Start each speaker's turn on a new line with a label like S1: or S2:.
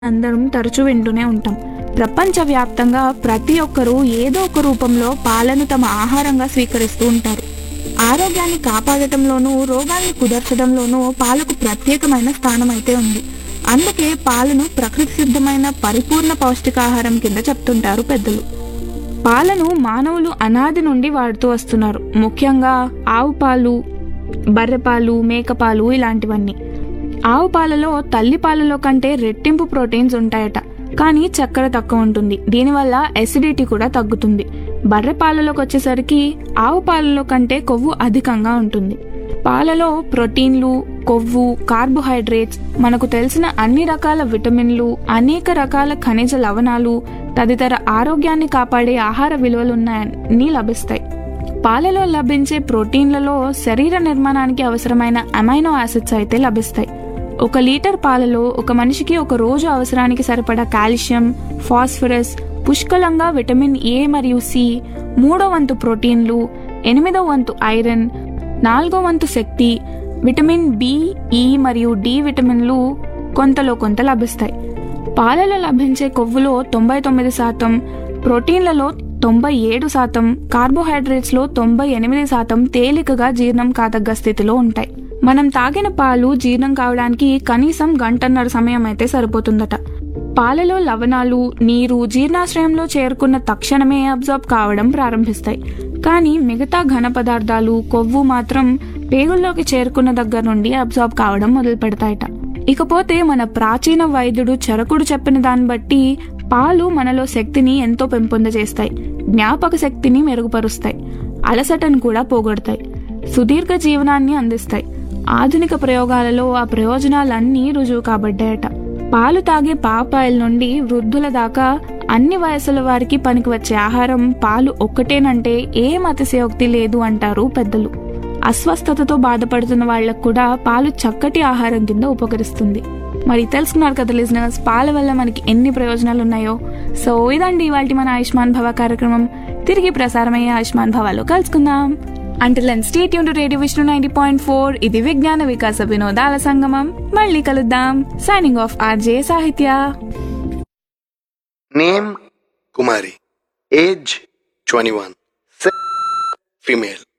S1: అందరం తరచూ వింటూనే ఉంటాం ప్రపంచవ్యాప్తంగా ప్రతి ఒక్కరూ ఏదో ఒక రూపంలో పాలను తమ ఆహారంగా స్వీకరిస్తూ ఉంటారు ఆరోగ్యాన్ని కాపాడటంలోనూ రోగాల్ని కుదర్చడంలోనూ పాలకు ప్రత్యేకమైన స్థానం అయితే ఉంది అందుకే పాలను ప్రకృతి సిద్ధమైన పరిపూర్ణ పౌష్టికాహారం కింద చెప్తుంటారు పెద్దలు పాలను మానవులు అనాది నుండి వాడుతూ వస్తున్నారు ముఖ్యంగా ఆవు పాలు బర్రెపాలు మేకపాలు ఇలాంటివన్నీ ఆవు పాలలో తల్లి పాలలో కంటే రెట్టింపు ప్రోటీన్స్ ఉంటాయట కానీ చక్కెర తక్కువ ఉంటుంది దీనివల్ల ఎసిడిటీ కూడా తగ్గుతుంది బర్రె పాలలోకి వచ్చేసరికి ఆవు పాలలో కంటే కొవ్వు అధికంగా ఉంటుంది పాలలో ప్రోటీన్లు కొవ్వు కార్బోహైడ్రేట్స్ మనకు తెలిసిన అన్ని రకాల విటమిన్లు అనేక రకాల ఖనిజ లవణాలు తదితర ఆరోగ్యాన్ని కాపాడే ఆహార విలువలున్నాయని లభిస్తాయి పాలలో లభించే ప్రోటీన్లలో శరీర నిర్మాణానికి అవసరమైన అమైనో యాసిడ్స్ అయితే లభిస్తాయి ఒక లీటర్ పాలలో ఒక మనిషికి ఒక రోజు అవసరానికి సరిపడా కాల్షియం ఫాస్ఫరస్ పుష్కలంగా విటమిన్ ఏ మరియు సి మూడో వంతు ప్రోటీన్లు ఎనిమిదో వంతు ఐరన్ నాలుగో వంతు శక్తి విటమిన్ బి ఈ మరియు డి విటమిన్లు కొంతలో కొంత లభిస్తాయి పాలలో లభించే కొవ్వులో తొంభై తొమ్మిది శాతం ప్రోటీన్లలో తొంభై ఏడు శాతం కార్బోహైడ్రేట్స్లో తొంభై ఎనిమిది శాతం తేలికగా జీర్ణం కాదగ్గ స్థితిలో ఉంటాయి మనం తాగిన పాలు జీర్ణం కావడానికి కనీసం గంటన్నర సమయం అయితే సరిపోతుందట పాలలో లవణాలు నీరు జీర్ణాశ్రయంలో చేరుకున్న తక్షణమే అబ్జార్బ్ కావడం ప్రారంభిస్తాయి కానీ మిగతా ఘన పదార్థాలు కొవ్వు మాత్రం పేగుల్లోకి చేరుకున్న దగ్గర నుండి అబ్జార్బ్ కావడం మొదలు పెడతాయట ఇకపోతే మన ప్రాచీన వైద్యుడు చరకుడు చెప్పిన దాన్ని బట్టి పాలు మనలో శక్తిని ఎంతో పెంపొందజేస్తాయి జ్ఞాపక శక్తిని మెరుగుపరుస్తాయి అలసటను కూడా పోగొడతాయి సుదీర్ఘ జీవనాన్ని అందిస్తాయి ఆధునిక ప్రయోగాలలో ఆ ప్రయోజనాలన్నీ రుజువు కాబడ్డాయట పాలు తాగే పాపాయిల నుండి వృద్ధుల దాకా అన్ని వయసుల వారికి పనికి వచ్చే ఆహారం పాలు ఒక్కటేనంటే ఏం అతిశయోక్తి లేదు అంటారు పెద్దలు అస్వస్థతతో బాధపడుతున్న వాళ్ళకు కూడా పాలు చక్కటి ఆహారం కింద ఉపకరిస్తుంది మరి తెలుసుకున్నారు కదా లిజనర్స్ పాల వల్ల మనకి ఎన్ని ప్రయోజనాలు ఉన్నాయో సో ఇదండి ఇవాళ మన ఆయుష్మాన్ భవ కార్యక్రమం తిరిగి ప్రసారమయ్యే ఆయుష్మాన్ భవాలో కలుసుకుందాం అంటిల్ అండ్ స్టేట్ యూన్ radio Vishnu ninety point four ఇది విజ్ఞాన వికాస వినోదాల సంగమం మళ్ళీ కలుద్దాం signing off RJ Sahitya
S2: Name Kumari. Age 21. Sex female.